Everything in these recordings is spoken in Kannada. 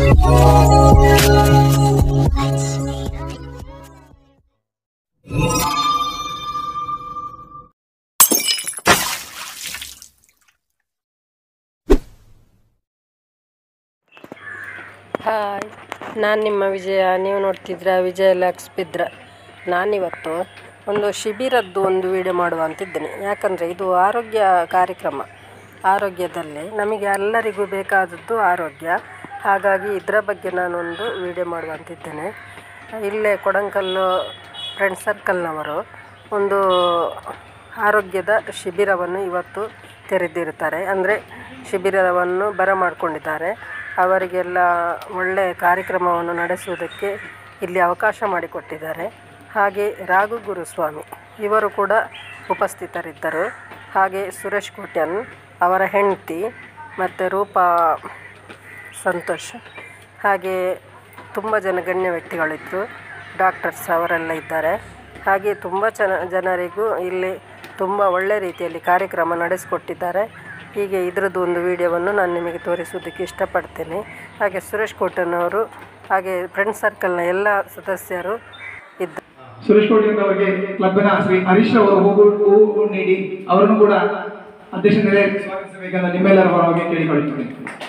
ಹಾಯ್ ನಾನು ನಿಮ್ಮ ವಿಜಯ ನೀವು ನೋಡ್ತಿದ್ರ ವಿಜಯ ಲ್ಯಾಕ್ಸ್ ಬಿದ್ರ ನಾನಿವತ್ತು ಒಂದು ಶಿಬಿರದ್ದು ಒಂದು ವಿಡಿಯೋ ಮಾಡುವ ಅಂತಿದ್ದೇನೆ ಯಾಕಂದರೆ ಇದು ಆರೋಗ್ಯ ಕಾರ್ಯಕ್ರಮ ಆರೋಗ್ಯದಲ್ಲಿ ನಮಗೆ ಎಲ್ಲರಿಗೂ ಬೇಕಾದದ್ದು ಆರೋಗ್ಯ ಹಾಗಾಗಿ ಇದರ ಬಗ್ಗೆ ನಾನೊಂದು ವಿಡಿಯೋ ಮಾಡುವ ಅಂತಿದ್ದೇನೆ ಇಲ್ಲೇ ಕೊಡಂಕಲ್ಲು ಫ್ರೆಂಡ್ ಸರ್ಕಲ್ನವರು ಒಂದು ಆರೋಗ್ಯದ ಶಿಬಿರವನ್ನು ಇವತ್ತು ತೆರೆದಿರುತ್ತಾರೆ ಅಂದರೆ ಶಿಬಿರವನ್ನು ಬರಮಾಡಿಕೊಂಡಿದ್ದಾರೆ ಅವರಿಗೆಲ್ಲ ಒಳ್ಳೆಯ ಕಾರ್ಯಕ್ರಮವನ್ನು ನಡೆಸುವುದಕ್ಕೆ ಇಲ್ಲಿ ಅವಕಾಶ ಮಾಡಿಕೊಟ್ಟಿದ್ದಾರೆ ಹಾಗೆ ರಾಘು ಗುರುಸ್ವಾಮಿ ಇವರು ಕೂಡ ಉಪಸ್ಥಿತರಿದ್ದರು ಹಾಗೆ ಸುರೇಶ್ ಕೋಟ್ಯನ್ ಅವರ ಹೆಂಡತಿ ಮತ್ತು ರೂಪಾ ಸಂತೋಷ್ ಹಾಗೆ ತುಂಬ ಜನ ಗಣ್ಯ ವ್ಯಕ್ತಿಗಳಿದ್ದರು ಡಾಕ್ಟರ್ಸ್ ಅವರೆಲ್ಲ ಇದ್ದಾರೆ ಹಾಗೆ ತುಂಬ ಜನ ಜನರಿಗೂ ಇಲ್ಲಿ ತುಂಬ ಒಳ್ಳೆ ರೀತಿಯಲ್ಲಿ ಕಾರ್ಯಕ್ರಮ ನಡೆಸಿಕೊಟ್ಟಿದ್ದಾರೆ ಹೀಗೆ ಇದರದ್ದು ಒಂದು ವಿಡಿಯೋವನ್ನು ನಾನು ನಿಮಗೆ ತೋರಿಸೋದಕ್ಕೆ ಇಷ್ಟಪಡ್ತೇನೆ ಹಾಗೆ ಸುರೇಶ್ ಕೋಟನವರು ಹಾಗೆ ಫ್ರೆಂಡ್ ಸರ್ಕಲ್ನ ಎಲ್ಲ ಸದಸ್ಯರು ಇದ್ದ ಸುರೇಶ್ ಕೋಟಿಯಿಂದ ಅವರಿಗೆ ಕ್ಲಬ್ನ ಶ್ರೀ ಹರೀಶ್ ಅವರು ಹೂವು ಹೂವು ನೀಡಿ ಅವರನ್ನು ಕೂಡ ಅಧ್ಯಕ್ಷ ನೆಲೆಯಲ್ಲಿ ಸ್ವಾಗತಿಸಬೇಕೆಂದು ನಿಮ್ಮೆಲ್ಲರ ಪರವಾಗಿ ಕೇಳಿಕೊಳ್ಳುತ್ತೇನೆ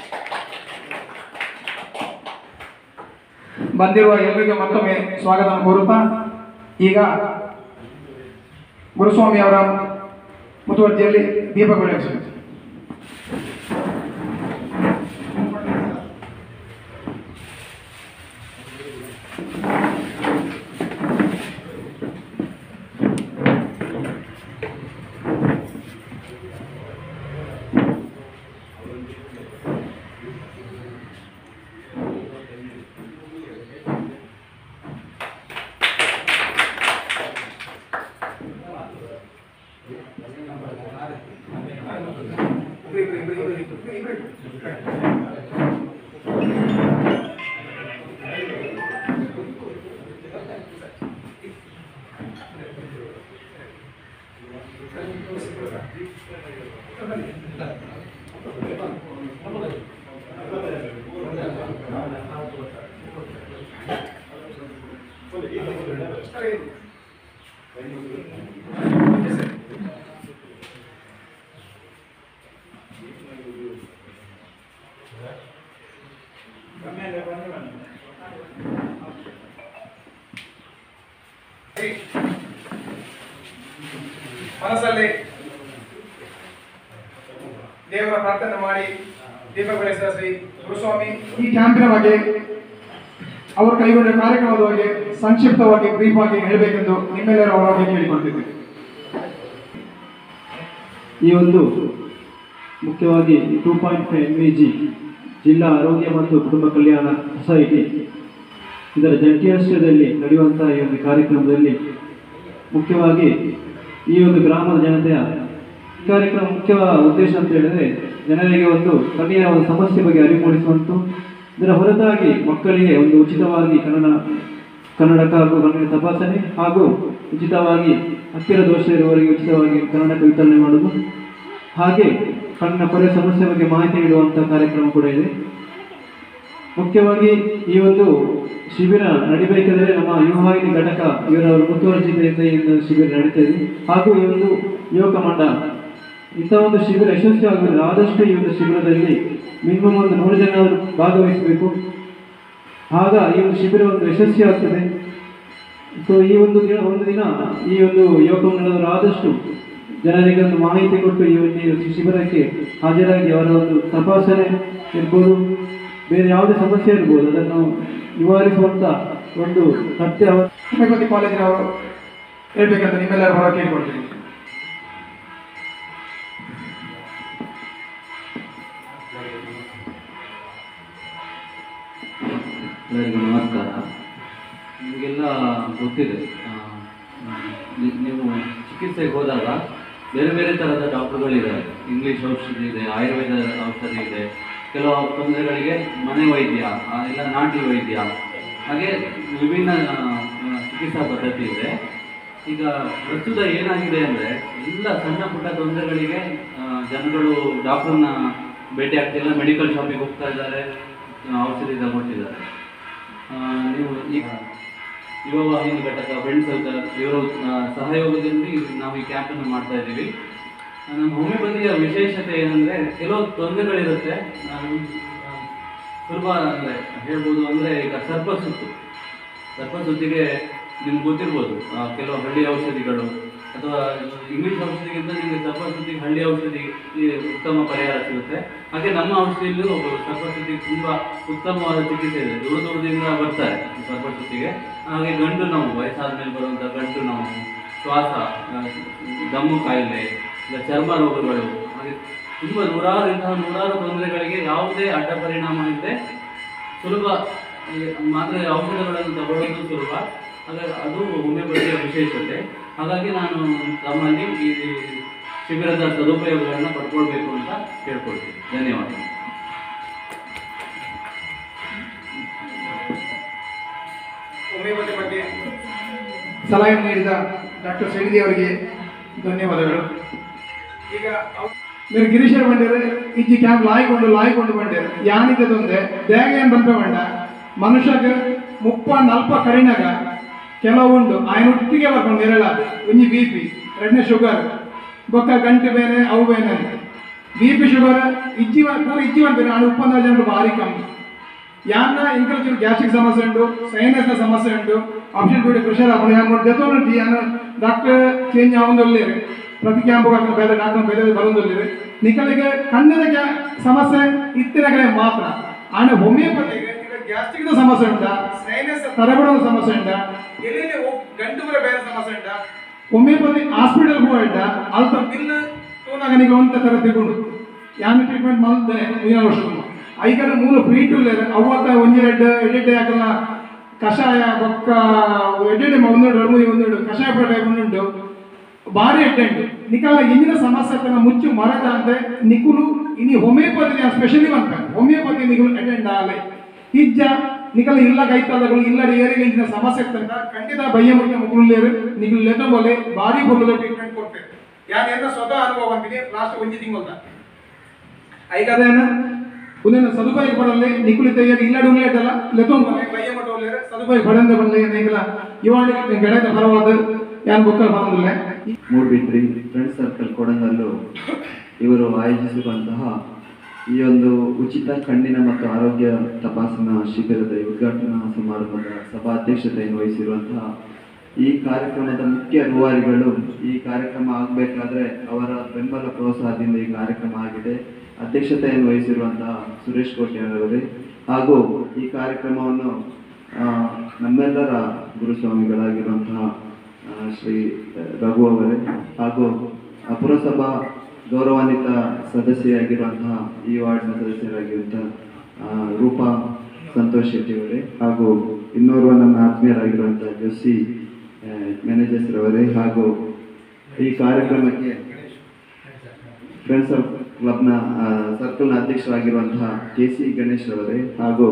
ಬಂದಿರುವ ಎಲ್ಲರಿಗೂ ಮತ್ತೊಮ್ಮೆ ಸ್ವಾಗತ ಕೋರುತ್ತಾ ಈಗ ಗುರುಸ್ವಾಮಿ ಅವರ ಮುತುವರ್ಜಿಯಲ್ಲಿ ದೀಪ ಬೆಳಗಿಸುತ್ತೆ ಮನಸ್ಸಲ್ಲಿ ದೇವರ ಪ್ರಾರ್ಥನೆ ಮಾಡಿ ದೀಪ ಬೆಳೆಸಿದ ಶ್ರೀ ಗುರುಸ್ವಾಮಿ ಈ ಕ್ಯಾಂಪಿನ ಬಗ್ಗೆ ಅವರು ಕೈಗೊಂಡ ಕಾರ್ಯಕ್ರಮದ ಬಗ್ಗೆ ಸಂಕ್ಷಿಪ್ತವಾಗಿ ಬ್ರೀಫ್ ಆಗಿ ಹೇಳಬೇಕೆಂದು ನಿಮ್ಮೆಲ್ಲರ ಅವರಾಗಿ ಕೇಳಿಕೊಳ್ತಿದ್ದೆ ಈ ಒಂದು ಮುಖ್ಯವಾಗಿ two point five M E G ಜಿಲ್ಲಾ ಆರೋಗ್ಯ ಮತ್ತು ಕುಟುಂಬ ಕಲ್ಯಾಣ ಸೊಸೈಟಿ ಇದರ ಜಂಟಿಯಾಶ್ರಯದಲ್ಲಿ ನಡೆಯುವಂತಹ ಈ ಒಂದು ಕಾರ್ಯಕ್ರಮದಲ್ಲಿ ಮುಖ್ಯವಾಗಿ ಈ ಒಂದು ಗ್ರಾಮದ ಜನತೆಯ ಈ ಕಾರ್ಯಕ್ರಮ ಮುಖ್ಯ ಉದ್ದೇಶ ಅಂತ ಹೇಳಿದ್ರೆ ಜನರಿಗೆ ಒಂದು ಕಣ್ಣಿನ ಒಂದು ಸಮಸ್ಯೆ ಬಗ್ಗೆ ಅರಿವು ಮೂಡಿಸುವಂತು ಇದರ ಹೊರತಾಗಿ ಮಕ್ಕಳಿಗೆ ಒಂದು ಉಚಿತವಾಗಿ ಕನ್ನಡ ಕನ್ನಡಕ ಹಾಗೂ ಕನ್ನಡ ತಪಾಸಣೆ ಹಾಗೂ ಉಚಿತವಾಗಿ ಹತ್ತಿರ ದೋಷ ಇರುವವರಿಗೆ ಉಚಿತವಾಗಿ ಕನ್ನಡಕ ವಿತರಣೆ ಮಾಡುವುದು ಹಾಗೆ ಕಣ್ಣಿನ ಪೊರೆ ಸಮಸ್ಯೆ ಬಗ್ಗೆ ಮಾಹಿತಿ ನೀಡುವಂಥ ಕಾರ್ಯಕ್ರಮ ಕೂಡ ಇದೆ ಮುಖ್ಯವಾಗಿ ಈ ಒಂದು ಶಿಬಿರ ನಡಿಬೇಕಾದ್ರೆ ನಮ್ಮ ಯುವವಾಹಿನಿ ಘಟಕ ಇವರ ಮುತುವರ್ಜಿತೆಯಿಂದ ಈ ಒಂದು ಶಿಬಿರ ನಡೀತಾ ಇದೆ ಹಾಗೂ ಈ ಒಂದು ಯುವಕ ಮಂಡಲ ಇಂಥ ಒಂದು ಶಿಬಿರ ಯಶಸ್ವಿ ಆಗಬೇಕು ಆದಷ್ಟು ಈ ಒಂದು ಶಿಬಿರದಲ್ಲಿ ಮಿನಿಮಮ್ ಒಂದು ನೂರು ಜನ ಆದ್ರೂ ಭಾಗವಹಿಸಬೇಕು ಆಗ ಈ ಒಂದು ಶಿಬಿರ ಒಂದು ಯಶಸ್ವಿ ಆಗ್ತದೆ ಸೊ ಈ ಒಂದು ದಿನ ಒಂದು ದಿನ ಈ ಒಂದು ಯುವಕ ಮಂಡಲದವರು ಆದಷ್ಟು ಜನರಿಗೆ ಒಂದು ಮಾಹಿತಿ ಕೊಟ್ಟು ಈ ಒಂದು ಶಿಬಿರಕ್ಕೆ ಹಾಜರಾಗಿ ಅವರ ಒಂದು ತಪಾಸಣೆ ಇರ್ಬೋದು ಬೇರೆ ಯಾವುದೇ ಸಮಸ್ಯೆ ಇರ್ಬೋದು ಅದನ್ನು ನಿವಾರಿಸುವಂತ ಒಂದು ಸತ್ಯ ಅವ- ಹೋಮಿಯೋಪತಿ ಕಾಲೇಜಿನವರು ಹೇಳ್ಬೇಕಂತ ನಿಮ್ಮೆಲ್ಲರ ಪರವಾಗಿ ಕೇಳಿಕೊಳ್ತೀನಿ ಎಲ್ಲರಿಗೂ ನಮಸ್ಕಾರ ನಿಮಗೆಲ್ಲ ಗೊತ್ತಿದೆ ಆ, ನಿ- ನೀವು ಚಿಕಿತ್ಸೆಗೆ ಹೋದಾಗ ಬೇರೆ ಬೇರೆ ಥರದ ಡಾಕ್ಟರ್ಗಳಿದ್ದಾರೆ ಇಂಗ್ಲೀಷ್ ಔಷಧಿ ಇದೆ ಆಯುರ್ವೇದ ಔಷಧಿ ಇದೆ ಕೆಲವು ತೊಂದರೆಗಳಿಗೆ ಮನೆ ವೈದ್ಯ ಆ, ಇಲ್ಲ ನಾಟಿ ವೈದ್ಯ ಹಾಗೆ ವಿಭಿನ್ನ ಆ, ಆ, ಚಿಕಿತ್ಸಾ ಪದ್ಧತಿ ಇದೆ ಈಗ ಪ್ರಸ್ತುತ ಏನಾಗಿದೆ ಅಂದರೆ ಎಲ್ಲ ಸಣ್ಣ ಪುಟ್ಟ ತೊಂದರೆಗಳಿಗೆ ಆ, ಜನಗಳು ಡಾಕ್ಟರ್ನ ಭೇಟಿ ಆಗ್ತಿಲ್ಲ ಮೆಡಿಕಲ್ ಶಾಪಿಗೆ ಹೋಗ್ತಾ ಇದ್ದಾರೆ ಔಷಧಿ ತಗೊಟ್ಟಿದ್ದಾರೆ ಆ, ನೀವು ಈಗ ಯುವ ವಾಹಿನಿ ಘಟಕ ಫ್ರೆಂಡ್ ಸರ್ಕಲ್ ಇವರ ಆ, ಸಹಯೋಗದಲ್ಲಿ ನಾವು ಈ ಕ್ಯಾಂಪನ್ನು ಮಾಡ್ತಾ ಇದ್ದೀವಿ ಆ, ನಮ್ಮ ಹೋಮಿಯೋಪತಿಯ ವಿಶೇಷತೆ ಏನಂದರೆ ಕೆಲವು ತೊಂದರೆಗಳಿರುತ್ತೆ ನಾನು, ಆ, ಸುಲಭ ಅಂದರೆ ಹೇಳ್ಬೋದು ಅಂದರೆ ಈಗ ಸರ್ಪ ಸುತ್ತು ಸರ್ಪ ಸುತ್ತಿಗೆ ನಿಮ್ಗೆ ಗೊತ್ತಿರ್ಬೋದು ಆ, ಕೆಲವು ಹಳ್ಳಿ ಔಷಧಿಗಳು ಅಥವಾ ಇಂಗ್ಲಿಷ್ ಔಷಧಿಗಿಂತ ನಿಮಗೆ ಸರ್ಪ ಸುತ್ತಿಗೆ ಹಳ್ಳಿ ಔಷಧಿ ಈ ಉತ್ತಮ ಪರಿಹಾರ ಸಿಗುತ್ತೆ ಹಾಗೆ ನಮ್ಮ ಔಷಧಿಯಲ್ಲೂ ಸರ್ಪ ಸುತ್ತಿಗೆ ತುಂಬ ಉತ್ತಮವಾದ ಚಿಕಿತ್ಸೆ ಇದೆ ದೂರ ದೂರದಿಂದ ಬರ್ತಾರೆ ಈ ಸರ್ಪ ಸುತ್ತಿಗೆ ಹಾಗೆ ಗಂಟು ನೋವು ವಯಸ್ಸಾದ ಮೇಲೆ ಬರುವಂಥ ಗಂಟು ನೋವು ಶ್ವಾಸ ಆ, ದಮ್ಮು ಕಾಯಿಲೆ ಇಲ್ಲ ಚರ್ಮ ರೋಗಗಳು ಹಾಗೆ ತುಂಬ ನೂರಾರು ಇಂತಹ ನೂರಾರು ತೊಂದರೆಗಳಿಗೆ ಯಾವುದೇ ಅಡ್ಡ ಪರಿಣಾಮ ಇಲ್ಲದೆ ಸುಲಭ ಈ ಮಾತ್ರ ಔಷಧಗಳನ್ನು ತಗೊಳ್ಳೋದು ಸುಲಭ ಹಾಗಾಗಿ ಅದು ಹೋಮಿಯೋಪತಿಯ ವಿಶೇಷತೆ ಹಾಗಾಗಿ ನಾನು ತಮ್ಮಲ್ಲಿ ಈ ಶಿಬಿರದ ಸದುಪಯೋಗಗಳನ್ನ ಪಡ್ಕೊಳ್ಬೇಕು ಅಂತ ಕೇಳ್ಕೊಳ್ತೀನಿ ಧನ್ಯವಾದ ಹೋಮಿಯೋಪತಿ ಬಗ್ಗೆ ಸಲಹೆ ನೀಡಿದ ಡಾಕ್ಟರ್ ಶ್ರೀನಿಧಿ ಅವರಿಗೆ ಧನ್ಯವಾದಗಳು ಈಗ ಅವ್- మీరు ಗಿರೀಶರ್ ಬಂದಿರು ಇಜ್ಜಿ ಕ್ಯಾಂಪ್ ಲಾಯ್ಕೊಂಡು ಲಾಯ್ಕೊಂಡು ಬಂದಿರು ಯಾನಿದ್ದದೊಂದೆ ದೇಗ ಏನು ಬಂದ ಬಂಡ ಮನುಷ್ಯಗೆ ಮುಪ್ಪ ನಲ್ಪ ಕಡಿನಾಗ ಕೆಲವುಂಡು ఆయన ಒಟ್ಟಿಗೆ ಬರ್ಕೊಂಡು ಎರಡ ಒಂಜಿ ಬಿ ಪಿ ಎರಡನೇ ಶುಗರ್ ಬೊಕ್ಕ ಗಂಟೆ ಬೇನೆ ಅವು ಬೇನೆ ಬಿ ಪಿ ಶುಗರ್ ಇಜ್ಜಿ ಪೂರ ಇಜ್ಜಿ ಬಂದಿರು ಅದು ಉಪ್ಪಂದ ಜನರು ಭಾರಿ ಕಮ್ಮಿ ಯಾನ್ನ ಇಂಕಲ್ ಗ್ಯಾಸ್ಟ್ರಿಕ್ ಸಮಸ್ಯೆ ಉಂಟು ಸೈನಸ್ನ ಸಮಸ್ಯೆ ಉಂಟು ಆಪ್ಷನ್ ಕೂಡ ಪ್ರೆಷರ್ ಆಪಣ ಯಾನ್ ನೋಡಿ ಜೊತೆ ಯಾನ್ ಡಾಕ್ಟರ್ ಚೇಂಜ್ ಆಗೊಂದೊಳ್ಳೆರು ಪ್ರತಿ ಕ್ಯಾಂಪ್ ಹಾಕಿನ ಬೇರೆ ಡಾಕ್ಟರ್ ಬೇರೆ ಬರೋದೊಳ್ಳೆರು ನಿಕಲಿಗೆ ಕಣ್ಣಿನ ಗ್ಯಾ- ಸಮಸ್ಯೆ ಇತ್ತಿನ ಕಡೆ ಮಾತ್ರ ಆಣ ಹೋಮಿಯೋಪತಿಗೆ ಗ್ಯಾಸ್ಟ್ರಿಕ್ ಸಮಸ್ಯೆ ಉಂಟಾ ಸೈನಸ್ ತರಬಡದ ಸಮಸ್ಯೆ ಉಂಟಾ ಎಲ್ಲಿ ಗಂಟು ಕೂಡ ಬೇರೆ ಸಮಸ್ಯೆ ಉಂಟಾ ಹೋಮಿಯೋಪತಿ ಹಾಸ್ಪಿಟಲ್ ಹೋಯ್ಟ ಅಲ್ಪ ಬಿಲ್ ತೋನಾಗ ನಿಗ ಒಂತ ತರ ತಿಳ್ಕೊಂಡು ಯಾನ್ ಟ್ರೀಟ್ಮೆಂಟ್ ಮಲ್ದೆ ಮೂರು ವರ್ಷ ಐಕರ ಮೂಲ ಫ್ರೀ ಟೂಲ್ ಅವತ್ತ ಒಂಜಿ ಎರಡು ಎಡೆಡೆ ಆಗಲ್ಲ ಕಷಾಯ ಬೊಕ್ಕ ಎಡೆಡೆ ಒಂದೆರಡು ಎರಡು ಮೂರು ಒಂದೆರಡು ಕಷಾಯ ಪಡ ಒಂದುಂಟು ಭಾರಿ ಎಡ್ಡೆಂಡು ನಿಕಲ್ಲ ಇಂದಿನ ಸಮಸ್ಯೆ ತನ ಮುಚ್ಚು ಮರದ ಅಂದ್ರೆ ನಿಕುಲು ಇನಿ ಹೋಮಿಯೋಪತಿ ಸ್ಪೆಷಲಿ ಬಂತ ಹೋಮಿಯೋಪತಿ ನಿಕುಲು ಅಟೆಂಡ್ ಆಗಲೆ ಇಜ್ಜ ನಿಕಲ ಇಲ್ಲ ಕೈತಾದಗಳು ಇಲ್ಲ ಏರಿಗೆ ಇಂಚಿನ ಸಮಸ್ಯೆ ತಂದ ಖಂಡಿತ ಭಯ ಮುಖ್ಯ ಮುಗುಲೇರು ನಿಕಲು ಲೆದ ಬೋಲೆ ಭಾರಿ ಬೋಲದ ಟ್ರೀಟ್ಮೆಂಟ್ ಕೊಡ್ತೇವೆ ಯಾರು ಎಲ್ಲ ಸ್ವತಃ ಅನುಭವ ಅಂತೀನಿ ಲಾಸ್ಟ್ ಒಂಜಿ ತಿಂಗಳ ಐಕಾದೇನ ಉದಯನ ಸದುಪಾಯ ಪಡಲೆ ನಿಕುಲಿ ತಯಾರಿ ಇಲ್ಲಡು ಉಳ್ಳೇಟಲ್ಲ ಲೆತೊಂದು ಬಯ್ಯ ಮಟ್ಟ ಒಳ್ಳೆಯ ಸದುಪಾಯ ಪಡೆದ ಬರಲಿ ಏನಿಲ್ಲ ಇವಾಡಿ ಗೆಳೆದ ಪರವಾದ ಯಾನ್ ಬೊಕ್ಕಲ್ ಬರೋದಿಲ್ಲ ಮೂಡ್ಬಿದ್ರಿ ಫ್ರೆಂಡ್ ಸರ್ಕಲ್ ಕೊಡಗಲ್ಲು ಇವರು ಆಯೋಜಿಸಿರುವಂತಹ ಈ ಒಂದು ಉಚಿತ ಕಣ್ಣಿನ ಮತ್ತು ಆರೋಗ್ಯ ತಪಾಸಣಾ ಶಿಬಿರದ ಉದ್ಘಾಟನಾ ಸಮಾರಂಭದ ಸಭಾಧ್ಯಕ್ಷತೆಯನ್ನು ವಹಿಸಿರುವಂತಹ ಈ ಕಾರ್ಯಕ್ರಮದ ಮುಖ್ಯ ರೂವಾರಿಗಳು ಈ ಕಾರ್ಯಕ್ರಮ ಆಗಬೇಕಾದ್ರೆ ಅವರ ಬೆಂಬಲ ಪ್ರೋತ್ಸಾಹದಿಂದ ಈ ಕಾರ್ಯಕ್ರಮ ಆಗಿದೆ ಅಧ್ಯಕ್ಷತೆಯನ್ನು ವಹಿಸಿರುವಂತಹ ಸುರೇಶ್ ಕೋಟ್ಯಾರವರೇ ಹಾಗೂ ಈ ಕಾರ್ಯಕ್ರಮವನ್ನು ಆ, ನಮ್ಮೆಲ್ಲರ ಗುರುಸ್ವಾಮಿಗಳಾಗಿರುವಂತಹ ಆ, ಶ್ರೀ ರಘು ಅವರೇ ಹಾಗೂ ಆ ಪುರಸಭಾ ಗೌರವಾನ್ವಿತ ಸದಸ್ಯೆಯಾಗಿರುವಂತಹ ಈ ವಾರ್ಡ್ನ ಸದಸ್ಯರಾಗಿರುವಂತಹ ಆ, ರೂಪಾ ಸಂತೋಷ್ ಶೆಟ್ಟಿ ಅವರೇ ಹಾಗೂ ಇನ್ನೋರ್ವ ನನ್ನ ಆತ್ಮೀಯರಾಗಿರುವಂತಹ ಜೋಸಿ ಮ್ಯಾನೇಜರ್ಸ್ ರವರೇ ಹಾಗೂ ಈ ಕಾರ್ಯಕ್ರಮಕ್ಕೆ ಫ್ರೆಂಡ್ಸ್ ಆಫ್ ಕ್ಲಬ್ನ ಸರ್ಕಲ್ನ ಅಧ್ಯಕ್ಷರಾಗಿರುವಂತಹ ಕೆ ಸಿ ಗಣೇಶ್ ಅವರೇ ಹಾಗೂ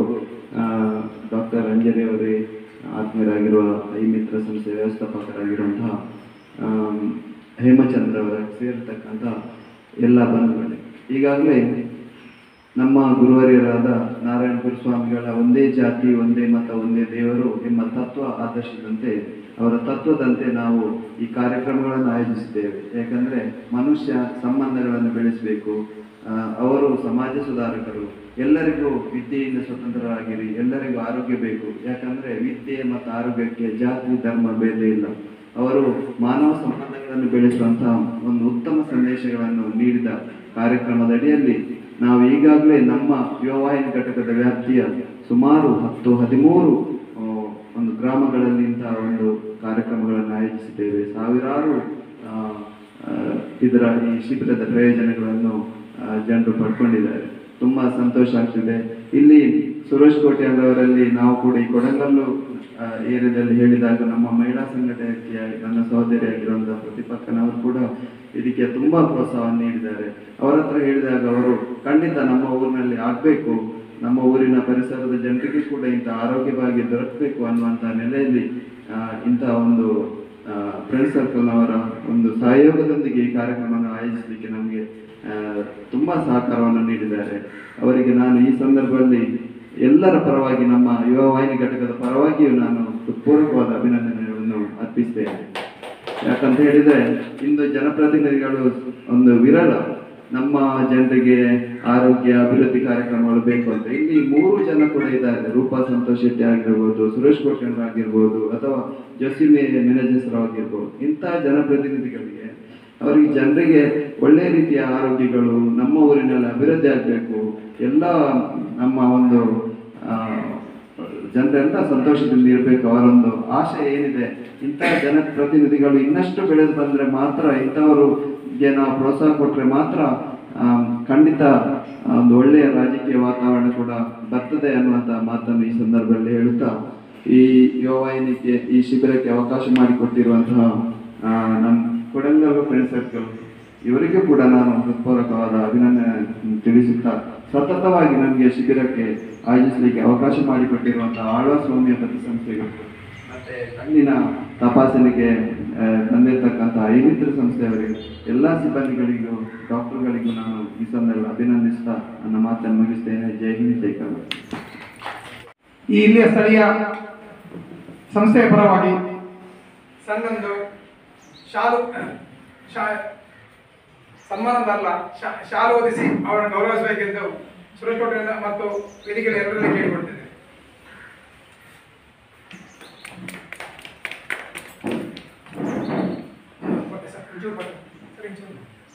ಡಾಕ್ಟರ್ ಅಂಜಲಿ ಅವರೇ ಆತ್ಮೀಯರಾಗಿರುವ ಐ ಮಿತ್ರ ಸಂಸ್ಥೆ ವ್ಯವಸ್ಥಾಪಕರಾಗಿರುವಂತಹ ಆಮ್, ಹೇಮಚಂದ್ರ ಅವರ ಸೇರಿರ್ತಕ್ಕಂಥ ಎಲ್ಲ ಬಂಧುಗಳೇ ಈಗಾಗಲೇ ನಮ್ಮ ಗುರುವರಿಯರಾದ ನಾರಾಯಣ ಗುರುಸ್ವಾಮಿಗಳ ಒಂದೇ ಜಾತಿ ಒಂದೇ ಮತ ಒಂದೇ ದೇವರು ಎಂಬ ತತ್ವ ಆದರ್ಶದಂತೆ ಅವರ ತತ್ವದಂತೆ ನಾವು ಈ ಕಾರ್ಯಕ್ರಮಗಳನ್ನು ಆಯೋಜಿಸಿದ್ದೇವೆ ಯಾಕಂದ್ರೆ ಮನುಷ್ಯ ಸಂಬಂಧಗಳನ್ನು ಬೆಳೆಸಬೇಕು ಆ, ಅವರು ಸಮಾಜ ಸುಧಾರಕರು ಎಲ್ಲರಿಗೂ ವಿದ್ಯೆಯಿಂದ ಸ್ವತಂತ್ರರಾಗಿರಿ ಎಲ್ಲರಿಗೂ ಆರೋಗ್ಯ ಬೇಕು ಯಾಕಂದ್ರೆ ವಿದ್ಯೆ ಮತ್ತು ಆರೋಗ್ಯಕ್ಕೆ ಜಾತಿ ಧರ್ಮ ಭೇದ ಇಲ್ಲ ಅವರು ಮಾನವ ಸಂಬಂಧಗಳನ್ನು ಬೆಳೆಸುವಂತಹ ಒಂದು ಉತ್ತಮ ಸಂದೇಶಗಳನ್ನು ನೀಡಿದ ಕಾರ್ಯಕ್ರಮದ ಅಡಿಯಲ್ಲಿ ನಾವು ಈಗಾಗಲೇ ನಮ್ಮ ಯುವವಾಹಿನಿ ಘಟಕದ ವ್ಯಾಪ್ತಿಯ ಸುಮಾರು ಹತ್ತು ಹದಿಮೂರು ಆ, ಒಂದು ಗ್ರಾಮಗಳಲ್ಲಿ ಇಂತಹ ಒಂದು ಕಾರ್ಯಕ್ರಮಗಳನ್ನು ಆಯೋಜಿಸಿದ್ದೇವೆ ಸಾವಿರಾರು ಆ, ಆ, ಇದರ ಈ ಶಿಬಿರದ ಪ್ರಯೋಜನಗಳನ್ನು ಆ, ಜನರು ಪಡ್ಕೊಂಡಿದ್ದಾರೆ ತುಂಬಾ ಸಂತೋಷ ಆಗ್ತಿದೆ ಇಲ್ಲಿ ಸುರೇಶ್ ಕೋಟೆ ಅವರಲ್ಲಿ ನಾವು ಕೂಡ ಈ ಕೊಡಗಲ್ಲು ಆ, ಏರಿಯಾದಲ್ಲಿ ಹೇಳಿದಾಗ ನಮ್ಮ ಮಹಿಳಾ ಸಂಘಟನೆಯ ನನ್ನ ಸಹೋದರಿಯಾಗಿರುವಂತಹ ಪ್ರತಿಪಕ್ಕನವರು ಕೂಡ ಇದಕ್ಕೆ ತುಂಬಾ ಪ್ರೋತ್ಸಾಹವನ್ನು ನೀಡಿದ್ದಾರೆ ಅವರ ಹತ್ರ ಹೇಳಿದಾಗ ಅವರು ಖಂಡಿತ ನಮ್ಮ ಊರಿನಲ್ಲಿ ಆಗ್ಬೇಕು ನಮ್ಮ ಊರಿನ ಪರಿಸರದ ಜನರಿಗೆ ಕೂಡ ಇಂಥ ಆರೋಗ್ಯವಾಗಿ ದೊರಕಬೇಕು ಅನ್ನುವಂಥ ನೆಲೆಯಲ್ಲಿ ಆ, ಇಂಥ ಒಂದು ಫ್ರೆಂಡ್ ಸರ್ಕಲ್ನವರ ಒಂದು ಸಹಯೋಗದೊಂದಿಗೆ ಈ ಕಾರ್ಯಕ್ರಮವನ್ನು ಆಯೋಜಿಸಲಿಕ್ಕೆ ನಮಗೆ ಆ, ತುಂಬಾ ಸಹಕಾರವನ್ನು ನೀಡಿದ್ದಾರೆ ಅವರಿಗೆ ನಾನು ಈ ಸಂದರ್ಭದಲ್ಲಿ ಎಲ್ಲರ ಪರವಾಗಿ ನಮ್ಮ ಯುವ ವಾಹಿನಿ ಘಟಕದ ಪರವಾಗಿಯೂ ನಾನು ಹೃತ್ಪೂರ್ವಕವಾದ ಅಭಿನಂದನೆಗಳನ್ನು ಅರ್ಪಿಸ್ತೇನೆ ಯಾಕಂತ ಹೇಳಿದ್ರೆ ಇಂದು ಜನಪ್ರತಿನಿಧಿಗಳು ಒಂದು ವಿರಳ ನಮ್ಮ ಜನರಿಗೆ ಆರೋಗ್ಯ ಅಭಿವೃದ್ಧಿ ಕಾರ್ಯಕ್ರಮಗಳು ಬೇಕು ಅಂತ ಇಲ್ಲಿ ಮೂರು ಜನ ಕೂಡ ಇದ್ದಾರೆ ರೂಪಾ ಸಂತೋಷ್ ಶೆಟ್ಟಿ ಆಗಿರ್ಬೋದು ಸುರೇಶ್ ಕೋಟ್ಕಂಡ್ರ ಆಗಿರ್ಬೋದು ಅಥವಾ ಜೋಸಿ ಮ್ಯಾನೇಜರ್ಸ್ ಆಗಿರ್ಬೋದು ಇಂತಹ ಜನಪ್ರತಿನಿಧಿಗಳಿಗೆ ಅವರಿಗೆ ಜನರಿಗೆ ಒಳ್ಳೆ ರೀತಿಯ ಆರೋಗ್ಯಗಳು ನಮ್ಮ ಊರಿನಲ್ಲಿ ಅಭಿವೃದ್ಧಿ ಆಗಬೇಕು ಎಲ್ಲ ನಮ್ಮ ಒಂದು ಆ, ಜನರೆಲ್ಲ ಸಂತೋಷದಿಂದ ಇರಬೇಕು ಅವರೊಂದು ಆಶೆ ಏನಿದೆ ಇಂತಹ ಜನಪ್ರತಿನಿಧಿಗಳು ಇನ್ನಷ್ಟು ಬೆಳೆದು ಬಂದ್ರೆ ಮಾತ್ರ ಇಂಥವರಿಗೆ ನಾವು ಪ್ರೋತ್ಸಾಹ ಕೊಟ್ಟರೆ ಮಾತ್ರ ಆಮ್, ಖಂಡಿತ ಒಂದು ಒಳ್ಳೆಯ ರಾಜಕೀಯ ವಾತಾವರಣ ಕೂಡ ಬರ್ತದೆ ಅನ್ನುವಂಥ ಮಾತನ್ನು ಈ ಸಂದರ್ಭದಲ್ಲಿ ಹೇಳುತ್ತಾ ಈ ಯುವವಾಹಿನಿಗೆ ಈ ಶಿಬಿರಕ್ಕೆ ಅವಕಾಶ ಮಾಡಿಕೊಟ್ಟಿರುವಂತಹ ಆ, ನಮ್ಮ ಕೊಡಂಗಲ್ ಫ್ರೆಂಡ್ ಸರ್ಕಲ್ ಇವರಿಗೂ ಕೂಡ ನಾನು ಹೃತ್ಪೂರ್ವಕವಾದ ಅಭಿನಂದನೆ ತಿಳಿಸುತ್ತಾ ಸತತವಾಗಿ ನಮಗೆ ಶಿಬಿರಕ್ಕೆ ಆಯೋಜಿಸಲಿಕ್ಕೆ ಅವಕಾಶ ಮಾಡಿಕೊಟ್ಟಿರುವಂತಹ ಆಳ್ವಾಸ್ ಹೋಮಿಯೋಪತಿ ಸಂಸ್ಥೆಗಳು ಮತ್ತೆ ಕಣ್ಣಿನ ತಪಾಸಣೆಗೆ ಆ, ತಂದಿರತಕ್ಕಂತಹ ಐಮಿತ್ರ ಸಂಸ್ಥೆಯವರಿಗೆ ಎಲ್ಲ ಸಿಬ್ಬಂದಿಗಳಿಗೂ ಡಾಕ್ಟರ್ಗಳಿಗೂ ನಾನು ಈ ಸಂದರ್ಭ ಅಭಿನಂದಿಸ್ತಾ ನನ್ನ ಮಾತನ್ನು ಮುಗಿಸ್ತೇನೆ ಜೈ ಹಿಂದ್ ಜೈ ಕರ್ನಾಟಕ ಈ ಇಲ್ಲಿಯ ಸ್ಥಳೀಯ ಸಂಸ್ಥೆಯ ಪರವಾಗಿ ಸಂಘಂದು ಶಾಲು ಶಾ ಸನ್ಮಾನದಲ್ಲ ಶಾ ಶಾಲು ಓದಿಸಿ ಅವರನ್ನು ಗೌರವಿಸಬೇಕೆಂದು ಸುರೇಶ್ ಕೋಟೆಯಿಂದ ಮತ್ತು ವೇದಿಕೆಯಲ್ಲಿ ಎಲ್ಲರಲ್ಲಿ ಕೇಳಿಕೊಡ್ತೇನೆ ಕೊಟ್ಟೆ ಸರ್, ಒಂಚೂರು ಕೊಟ್ಟೆ. ಸರ್, ಒಂಚೂರು.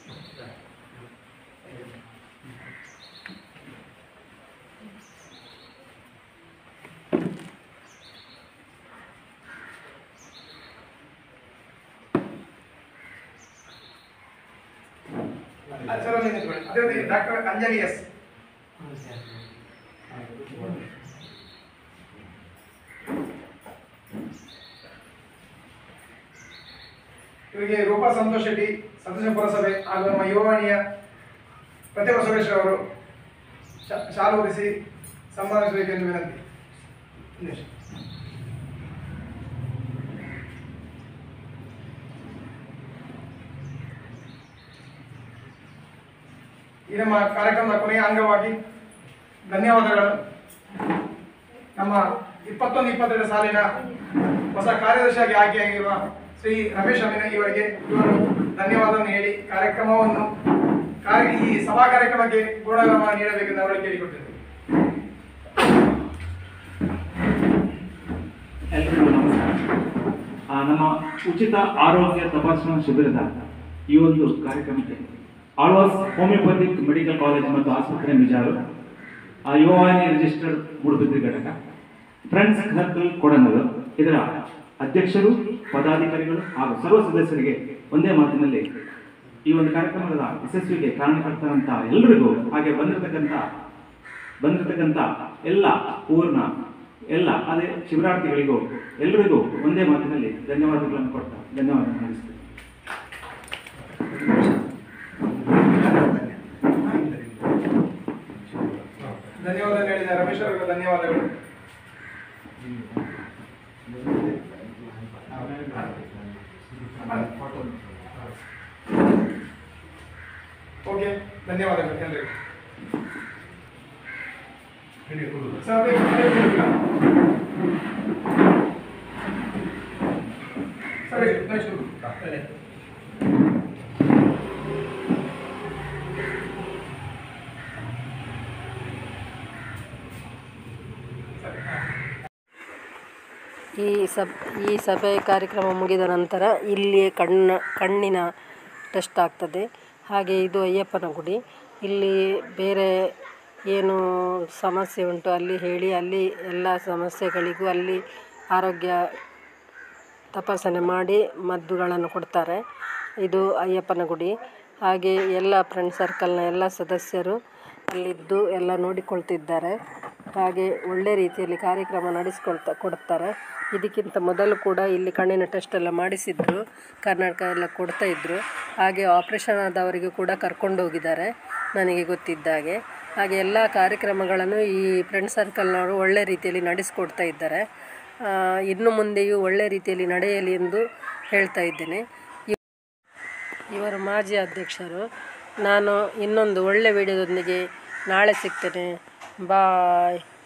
ಅಲ್ಲ, ಸರ್ ಒಂದು ನಿಮಿಷ ಕೊಡಿ. ಅದೇ ಅದೇ ಡಾಕ್ಟರ್ ಅಂಜಲಿ ಎಸ್ ಇವರಿಗೆ ರೂಪಾ ಸಂತೋಷ್ ಶೆಟ್ಟಿ ಸದಸ್ಯ ಪುರಸಭೆ ಹಾಗೂ ನಮ್ಮ ಯುವವಾಣಿಯ ಪ್ರತಿಭಾ ಸುರೇಶ್ ಅವರು ಶಾ- ಶಾಲು ಹೊದಿಸಿ ಸನ್ಮಾನಿಸಬೇಕೆಂದು ವಿನಂತಿ ಒಂದು ನಿಮಿಷ. ಈ ನಮ್ಮ ಕಾರ್ಯಕ್ರಮದ ಕೊನೆಯ ಅಂಗವಾಗಿ ಧನ್ಯವಾದಗಳು ನಮ್ಮ ಇಪ್ಪತ್ತೊಂದು ಇಪ್ಪತ್ತೆರಡು ಸಾಲಿನ ಹೊಸ ಕಾರ್ಯದರ್ಶಿಯಾಗಿ ಆಯ್ಕೆಯಾಗಿರುವ ಶ್ರೀ ರಮೇಶ್ ಅಮೀನ ಇವರಿಗೆ ಇವರು ಧನ್ಯವಾದವನ್ನು ಹೇಳಿ ಕಾರ್ಯಕ್ರಮವನ್ನು ಕಾರ್ಯ ಈ ಸಭಾ ಕಾರ್ಯಕ್ರಮಕ್ಕೆ ಪೂರ್ಣವಿರಾಮ ನೀಡಬೇಕೆಂದು ಅವರಿಗೆ ಕೇಳಿಕೊಟ್ಟಿದ್ದೇನೆ ಎಲ್ರಿಗೂ ನಮಸ್ಕಾರ ಆ, ನಮ್ಮ ಉಚಿತ ಆರೋಗ್ಯ ತಪಾಸಣಾ ಶಿಬಿರದ ಈ ಒಂದು ಕಾರ್ಯಕ್ರಮಕ್ಕೆ ಆಳ್ವಾಸ್ ಹೋಮಿಯೋಪತಿಕ್ ಮೆಡಿಕಲ್ ಕಾಲೇಜ್ ಮತ್ತು ಆಸ್ಪತ್ರೆ ಮಿಜಾರು ಆ ಯುವವಾಹಿನಿ ರಿಜಿಸ್ಟರ್ಡ್ ಮೂಡುಬಿದ್ರಿ ಘಟಕ ಫ್ರೆಂಡ್ಸ್ ಸರ್ಕಲ್ ಕೊಡನೂರು ಇದರ ಅಧ್ಯಕ್ಷರು ಪದಾಧಿಕಾರಿಗಳು ಹಾಗೂ ಸರ್ವ ಸದಸ್ಯರಿಗೆ ಒಂದೇ ಮಾತಿನಲ್ಲಿ ಈ ಒಂದು ಕಾರ್ಯಕ್ರಮದ ಯಶಸ್ವಿಗೆ ಕಾರಣಕರ್ತರಂತ ಎಲ್ಲರಿಗೂ ಹಾಗೆ ಬಂದಿರತಕ್ಕಂಥ ಬಂದಿರತಕ್ಕಂಥ ಎಲ್ಲ ಊರಿನ ಎಲ್ಲ ಅದೇ ಶಿಬಿರಾರ್ಥಿಗಳಿಗೂ ಎಲ್ಲರಿಗೂ ಒಂದೇ ಮಾತಿನಲ್ಲಿ ಧನ್ಯವಾದಗಳನ್ನು ಕೊಡ್ತಾ ಧನ್ಯವಾದ ನಡೆಸ್ತೀನಿ ಧನ್ಯವಾದ ಹೇಳಿದ ರಮೇಶ್ ಅವರಿಗೆ ಧನ್ಯವಾದಗಳು ಓಕೆ ಧನ್ಯವಾದಗಳು ಎಲ್ಲರಿಗೂ ಸರ್, ಅದೇ- ಅದೇ ಕೊಡ್ಬೇಕಾ? ಸರಿ, next ಕೊಡು. ಸರಿ. ಸರಿ, ಹಾ. ಈ ಸಬ್ ಈ ಸಭೆ ಕಾರ್ಯಕ್ರಮ ಮುಗಿದ ನಂತರ ಇಲ್ಲಿಯೇ ಕಣ್ಣ ಕಣ್ಣಿನ ಟೆಸ್ಟ್ ಆಗ್ತದೆ ಹಾಗೆ ಇದು ಅಯ್ಯಪ್ಪನ ಗುಡಿ ಇಲ್ಲಿ ಬೇರೆ ಏನು ಸಮಸ್ಯೆ ಉಂಟು ಅಲ್ಲಿ ಹೇಳಿ ಅಲ್ಲಿ ಎಲ್ಲ ಸಮಸ್ಯೆಗಳಿಗೂ ಅಲ್ಲಿ ಆರೋಗ್ಯ ತಪಾಸಣೆ ಮಾಡಿ ಮದ್ದುಗಳನ್ನು ಕೊಡ್ತಾರೆ ಇದು ಅಯ್ಯಪ್ಪನ ಗುಡಿ ಹಾಗೆ ಎಲ್ಲ ಫ್ರೆಂಡ್ ಸರ್ಕಲ್ನ ಎಲ್ಲ ಸದಸ್ಯರು ಅಲ್ಲಿದ್ದು ಎಲ್ಲ ನೋಡಿಕೊಳ್ತಿದ್ದಾರೆ ಹಾಗೆ ಒಳ್ಳೆ ರೀತಿಯಲ್ಲಿ ಕಾರ್ಯಕ್ರಮ ನಡೆಸ್ಕೊಳ್ತಾ ಕೊಡ್ತಾರೆ ಇದಕ್ಕಿಂತ ಮೊದಲು ಕೂಡ ಇಲ್ಲಿ ಕಣ್ಣಿನ ಟೆಸ್ಟ್ ಎಲ್ಲ ಮಾಡಿಸಿದ್ರು ಕರ್ನಾಟಕ ಎಲ್ಲ ಕೊಡ್ತಾ ಇದ್ದರು ಹಾಗೆ ಆಪ್ರೇಷನ್ ಆದವರಿಗೆ ಕೂಡ ಕರ್ಕೊಂಡು ಹೋಗಿದ್ದಾರೆ ನನಗೆ ಗೊತ್ತಿದ್ದಾಗೆ ಹಾಗೆ ಎಲ್ಲ ಕಾರ್ಯಕ್ರಮಗಳನ್ನು ಈ ಫ್ರೆಂಡ್ ಸರ್ಕಲ್ನವರು ಒಳ್ಳೆ ರೀತಿಯಲ್ಲಿ ನಡೆಸ್ಕೊಡ್ತಾ ಇದ್ದಾರೆ ಆ, ಇನ್ನು ಮುಂದೆಯೂ ಒಳ್ಳೆ ರೀತಿಯಲ್ಲಿ ನಡೆಯಲಿ ಎಂದು ಹೇಳ್ತಾ ಇದ್ದೇನೆ ಇವ್- ಇವರು ಮಾಜಿ ಅಧ್ಯಕ್ಷರು ನಾನು ಇನ್ನೊಂದು ಒಳ್ಳೆ ವಿಡಿಯೋದೊಂದಿಗೆ ನಾಳೆ ಸಿಗ್ತೇನೆ ಬಾಯ್